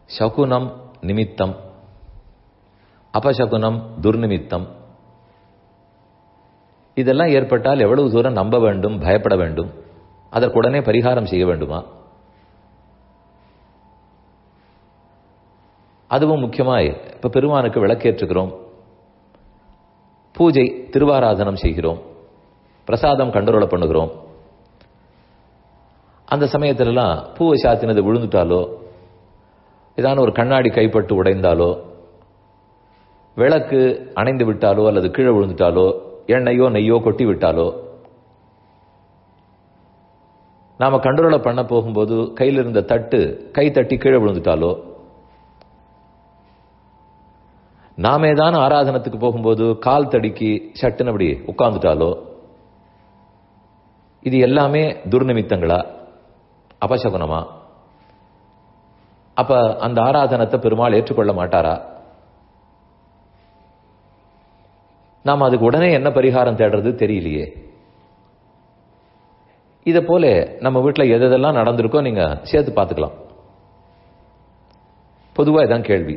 சகுனம் நிமித்தம் அபசகுனம் துர்நிமித்தம் இதெல்லாம் ஏற்பட்டால் எவ்வளவு தூரம் நம்ப வேண்டும் பயப்பட வேண்டும் அதற்குடனே பரிகாரம் செய்ய வேண்டுமா அதுவும் முக்கியமாய் இப்ப பெருமானுக்கு விளக்கேற்றுகிறோம் பூஜை திருவாராதனம் செய்கிறோம் பிரசாதம் கண்டுரோல பண்ணுகிறோம் அந்த சமயத்திலலாம் பூவை சாத்தினது விழுந்துட்டாலோ ஏதான ஒரு கண்ணாடி கைப்பட்டு உடைந்தாலோ விளக்கு அணைந்து விட்டாலோ அல்லது கீழே விழுந்துட்டாலோ எண்ணெயோ நெய்யோ கொட்டி விட்டாலோ நாம கண்ட்ரோல பண்ண போகும்போது கையில் இருந்த தட்டு கை தட்டி கீழே விழுந்துட்டாலோ நாமே தான் ஆராதனத்துக்கு போகும்போது கால் தடிக்கி சட்டுன்னு அப்படி உட்கார்ந்துட்டாலோ இது எல்லாமே துர்நிமித்தங்களா அபசகுனமா அப்ப அந்த ஆராதனத்தை பெருமாள் ஏற்றுக்கொள்ள மாட்டாரா நாம் அதுக்கு உடனே என்ன பரிகாரம் தேடுறது தெரியலையே இதை போல நம்ம வீட்டில் எதெல்லாம் நடந்திருக்கோ நீங்க சேர்த்து பார்த்துக்கலாம் பொதுவாக இதான் கேள்வி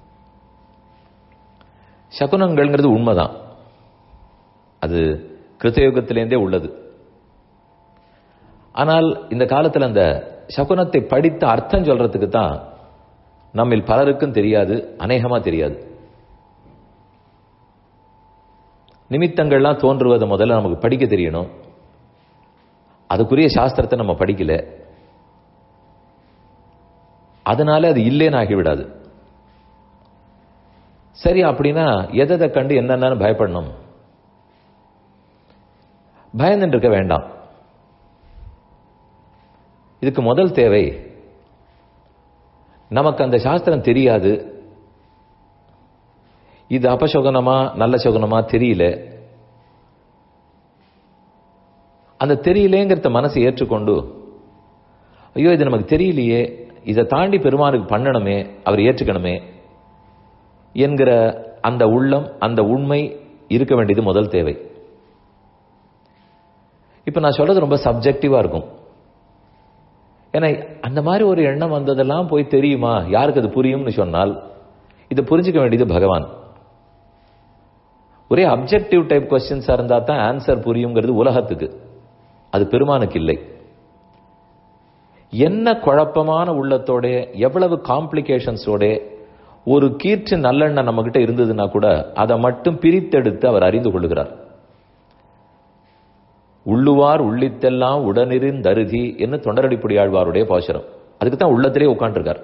சகுனங்கள்ங்கிறது உண்மைதான் அது கிருத்தயுகத்திலேருந்தே உள்ளது ஆனால் இந்த காலத்தில் அந்த சகுனத்தை படித்த அர்த்தம் சொல்றதுக்கு தான் நம்மில் பலருக்கும் தெரியாது அநேகமா தெரியாது நிமித்தங்கள்லாம் தோன்றுவதை முதல்ல நமக்கு படிக்க தெரியணும் அதுக்குரிய சாஸ்திரத்தை நம்ம படிக்கல அதனால அது இல்லேன்னு ஆகிவிடாது சரி அப்படின்னா எதை கண்டு என்னென்னு பயப்படணும் பயந்துட்டு இருக்க வேண்டாம் இதுக்கு முதல் தேவை நமக்கு அந்த சாஸ்திரம் தெரியாது இது அபசகுனமா நல்ல சகுனமா தெரியல அந்த தெரியலேங்கிறத மனசை ஏற்றுக்கொண்டு ஐயோ இது நமக்கு தெரியலையே இதை தாண்டி பெருமானுக்கு பண்ணணுமே அவர் ஏற்றுக்கணுமே என்கிற அந்த உள்ளம் அந்த உண்மை இருக்க வேண்டியது முதல் தேவை இப்ப நான் சொல்றது ரொம்ப சப்ஜெக்டிவா இருக்கும் ஏன்னா அந்த மாதிரி ஒரு எண்ணம் வந்ததெல்லாம் போய் தெரியுமா யாருக்கு அது புரியும்னு சொன்னால் இதை புரிஞ்சுக்க வேண்டியது பகவான் ஒரே அப்ஜெக்டிவ் டைப் கொஸ்டின்ஸா இருந்தா தான் ஆன்சர் புரியுங்கிறது உலகத்துக்கு அது பெருமானுக்கு இல்லை என்ன குழப்பமான உள்ளத்தோட எவ்வளவு காம்ப்ளிகேஷன்ஸோட ஒரு கீற்று நல்லெண்ணம் நம்ம கிட்ட இருந்ததுன்னா கூட அதை மட்டும் பிரித்தெடுத்து அவர் அறிந்து கொள்ளுகிறார் உள்ளுவார் உள்ளித்தெல்லாம் உடனிருந்தருதி என்று தொண்டரடிப்புடி ஆழ்வாருடைய பாசுரம் அதுக்கு தான் உள்ளத்திலே உட்காண்டிருக்கார்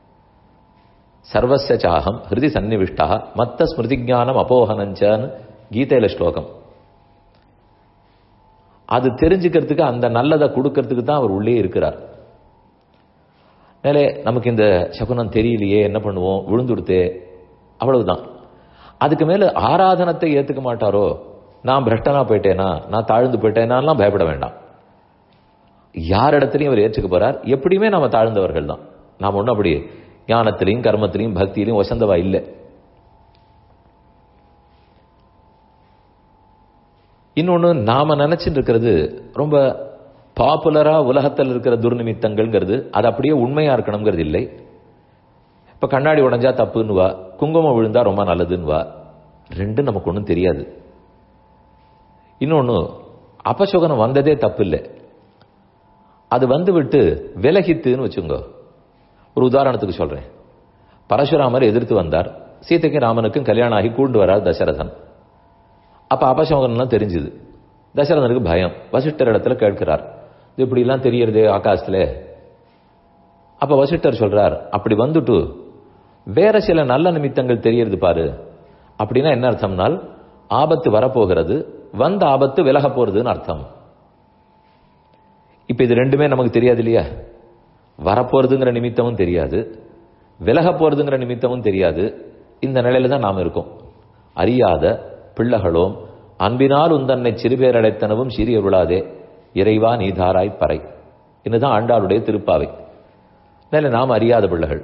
சர்வச சாகம் ஹிருதி சன்னிவிஷ்டா மத்த ஸ்மிருதி ஜானம் அப்போகனஞ்சான்னு கீதையில ஸ்லோகம் அது தெரிஞ்சுக்கிறதுக்கு அந்த நல்லதை கொடுக்கறதுக்கு தான் அவர் உள்ளே இருக்கிறார் மேலே நமக்கு இந்த சகுனம் தெரியலையே என்ன பண்ணுவோம் விழுந்துடுத்தே அவ்வளவுதான் அதுக்கு மேல ஆராதனத்தை ஏத்துக்க மாட்டாரோ நான் பிரஷ்டனா போயிட்டேனா நான் தாழ்ந்து போயிட்டேனாலாம் பயப்பட வேண்டாம் யார் இடத்துலையும் அவர் ஏற்றுக்க போறார் எப்படியுமே நாம தாழ்ந்தவர்கள் தான் நாம் ஒன்றும் அப்படி ஞானத்திலையும் கர்மத்திலையும் பக்தியிலையும் வசந்தவா இல்லை இன்னொன்று நாம நினைச்சிட்டு இருக்கிறது ரொம்ப பாப்புலரா உலகத்தில் இருக்கிற துர்நிமித்தங்கள்ங்கிறது அது அப்படியே உண்மையா இருக்கணுங்கிறது இல்லை இப்ப கண்ணாடி உடஞ்சா தப்புன்னு வா குங்குமம் விழுந்தா ரொம்ப நல்லதுன்னு வா ரெண்டும் நமக்கு ஒன்றும் தெரியாது இன்னொன்று அபசோகனம் வந்ததே தப்பு இல்லை அது வந்து விட்டு விலகித்துன்னு வச்சுங்க ஒரு உதாரணத்துக்கு சொல்றேன் பரசுராமர் எதிர்த்து வந்தார் சீதைக்கும் ராமனுக்கும் கல்யாணம் ஆகி கூண்டு வரார் தசரதன் அப்ப அபசோகனம்லாம் தெரிஞ்சுது தசரதனுக்கு பயம் வசிஷ்டர் இடத்துல கேட்கிறார் இது இப்படிலாம் தெரியறது ஆகாசத்துல அப்ப வசிஷ்டர் சொல்றார் அப்படி வந்துட்டு வேற சில நல்ல நிமித்தங்கள் தெரியறது பாரு அப்படின்னா என்ன அர்த்தம்னால் ஆபத்து வரப்போகிறது வந்த ஆபத்து விலக போறதுன்னு அர்த்தம் இப்ப இது ரெண்டுமே நமக்கு தெரியாது இல்லையா வரப்போறதுங்கிற நிமித்தமும் தெரியாது விலக போறதுங்கிற நிமித்தமும் தெரியாது இந்த நிலையில தான் நாம் இருக்கோம் அறியாத பிள்ளைகளோம் அன்பினால் உந்தன்னை சிறுபேர் அடைத்தனவும் சிறியருளாதே இறைவா நீதாராய் பறை என்னதான் ஆண்டாளுடைய திருப்பாவை நிலை நாம் அறியாத பிள்ளைகள்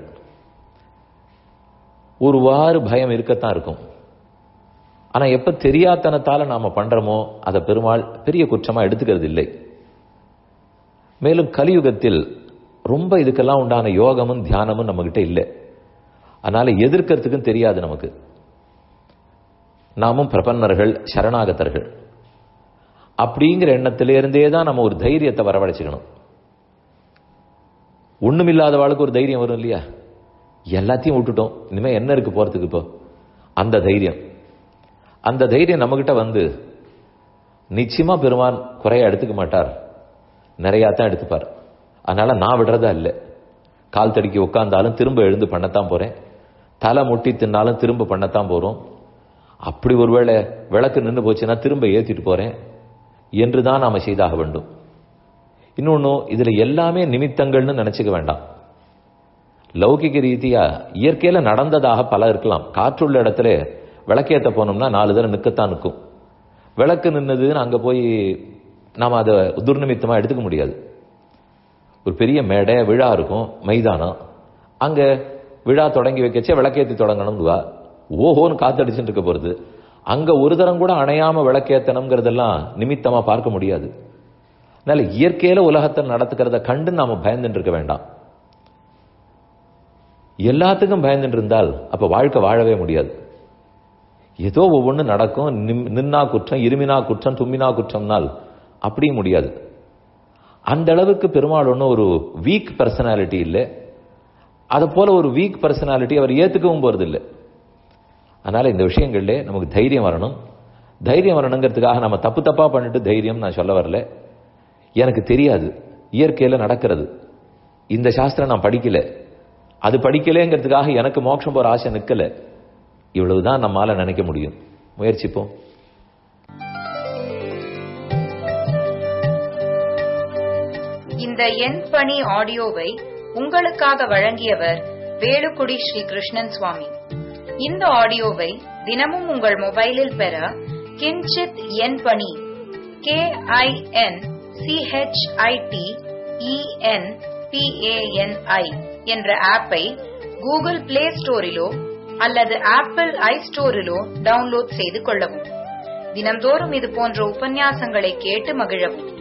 ஒருவாறு பயம் இருக்கத்தான் இருக்கும் ஆனா எப்ப தெரியாதனத்தால நாம பண்றோமோ அதை பெருமாள் பெரிய குற்றமா எடுத்துக்கிறது இல்லை மேலும் கலியுகத்தில் ரொம்ப இதுக்கெல்லாம் உண்டான யோகமும் தியானமும் நம்மகிட்ட இல்லை அதனால எதிர்க்கிறதுக்கும் தெரியாது நமக்கு நாமும் பிரபன்னர்கள் சரணாகத்தர்கள் அப்படிங்கிற எண்ணத்திலிருந்தே தான் நம்ம ஒரு தைரியத்தை வரவழைச்சுக்கணும் ஒண்ணுமில்லாதவாளுக்கு ஒரு தைரியம் வரும் இல்லையா எல்லாத்தையும் விட்டுட்டோம் இனிமே என்ன இருக்கு போறதுக்கு இப்போ அந்த தைரியம் அந்த தைரியம் நம்மகிட்ட வந்து நிச்சயமா பெருமான் குறைய எடுத்துக்க மாட்டார் நிறையா தான் எடுத்துப்பார் அதனால நான் விடுறதா இல்லை கால் தடுக்கி உட்கார்ந்தாலும் திரும்ப எழுந்து பண்ணத்தான் போறேன் தலை முட்டி தின்னாலும் திரும்ப பண்ணத்தான் போறோம் அப்படி ஒருவேளை விளக்கு நின்று போச்சுன்னா திரும்ப ஏத்திட்டு போறேன் என்று தான் நாம செய்தாக வேண்டும் இன்னொன்னு இதுல எல்லாமே நிமித்தங்கள்னு நினைச்சுக்க வேண்டாம் லௌகிக ரீதியா இயற்கையில நடந்ததாக பல இருக்கலாம் காற்றுள்ள இடத்துல விளக்கேத்த போனோம்னா நாலு தடவை நிற்கத்தான் நிற்கும் விளக்கு நின்னதுன்னு அங்க போய் நாம அதை துர்நிமித்தமா எடுத்துக்க முடியாது ஒரு பெரிய மேடை விழா இருக்கும் மைதானம் அங்க விழா தொடங்கி வைக்கச்சே விளக்கேத்தி தொடங்கணும்னுவா ஓஹோன்னு காத்தடிச்சுட்டு இருக்க போறது அங்க ஒரு தரம் கூட அணையாம விளக்கேத்தனம்ங்கிறதெல்லாம் நிமித்தமா பார்க்க முடியாது அதனால இயற்கையில உலகத்தை நடத்துக்கிறத கண்டு நாம பயந்துட்டு இருக்க வேண்டாம் எல்லாத்துக்கும் பயந்துட்டு இருந்தால் அப்ப வாழ்க்கை வாழவே முடியாது ஏதோ ஒவ்வொன்று நடக்கும் நிம்- நின்னா குற்றம் இருமினா குற்றம் தும்மினா குற்றம்னால் அப்படியும் முடியாது அந்த அளவுக்கு பெருமாள் ஒன்றும் ஒரு வீக் பர்சனாலிட்டி இல்லை அதை போல ஒரு வீக் பர்சனாலிட்டி அவர் ஏத்துக்கவும் போறது இல்லை அதனால இந்த விஷயங்கள்ல நமக்கு தைரியம் வரணும் தைரியம் வரணுங்கிறதுக்காக நம்ம தப்பு தப்பா பண்ணிட்டு தைரியம் நான் சொல்ல வரல எனக்கு தெரியாது இயற்கையில நடக்கிறது இந்த சாஸ்திரம் நான் படிக்கல அது படிக்கலைங்கிறதுக்காக எனக்கு மோட்சம் போற ஆசை நிக்கல இவ்வளவுதான் நம்மால நினைக்க முடியும் முயற்சிப்போம் இந்த எண் பணி ஆடியோவை உங்களுக்காக வழங்கியவர் வேலுக்குடி ஸ்ரீ கிருஷ்ணன் சுவாமி இந்த ஆடியோவை தினமும் உங்கள் மொபைலில் பெற கிஞ்சித் எண் பணி கே ஐ என் சிஹெச்ஐடி இஎன் பிஏஎன்ஐ என்ற ஆப்பை கூகுள் பிளே ஸ்டோரிலோ அல்லது ஆப்பிள் ஐ ஸ்டோரிலோ டவுன்லோட் செய்து கொள்ளவும் தினம்தோறும் இது போன்ற உபன்யாசங்களை கேட்டு மகிழவும்